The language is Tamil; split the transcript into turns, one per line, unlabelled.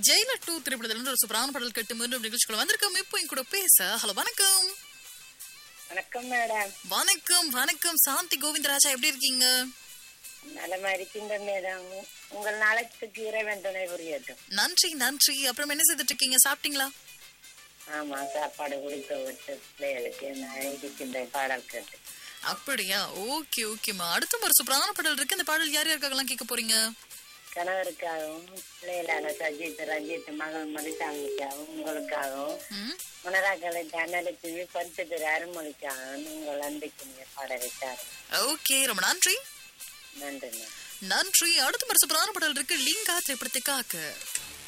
ஜெயிலர் டூ திரைப்படத்துல இருந்து ஒரு சூப்பரான பாடல் கேட்டு மீண்டும் நிகழ்ச்சிக்குள்ள வந்திருக்கோம் இப்போ என் கூட பேச ஹலோ வணக்கம்
வணக்கம் மேடம்
வணக்கம் வணக்கம் சாந்தி கோவிந்தராஜா எப்படி இருக்கீங்க
நலமா இருக்கின்ற மேடம் உங்கள் நலத்துக்கு இறைவன் துணை புரியட்டும்
நன்றி நன்றி அப்புறம் என்ன செய்துட்டு இருக்கீங்க சாப்பிட்டீங்களா
ஆமா சாப்பாடு கொடுத்து விட்டு பிள்ளைகளுக்கு நான் இருக்கின்ற பாடல் கேட்டு
அப்படியா ஓகே ஓகேம்மா அடுத்த ஒரு சூப்பரான பாடல் இருக்கு இந்த பாடல் யார் யாருக்காகலாம் கேட்க போறீங்க
கணவருக்காகவும் பிள்ளைகளான சஜித் ரஞ்சித் மகள் மணிசாமிக்காகவும் உங்களுக்காகவும்
ம்,
மனராக்களை தனலட்சுமி பரிசு திரு அருள்மொழிக்காகவும் உங்கள் அன்றைக்கு நீங்க பாடலிட்டார்
ஓகே ரொம்ப நன்றி
நன்றி மேடம்
நன்றி அடுத்த ஒரு சூப்பரான பாடல் இருக்கு லிங்கா திரைப்படத்துக்காக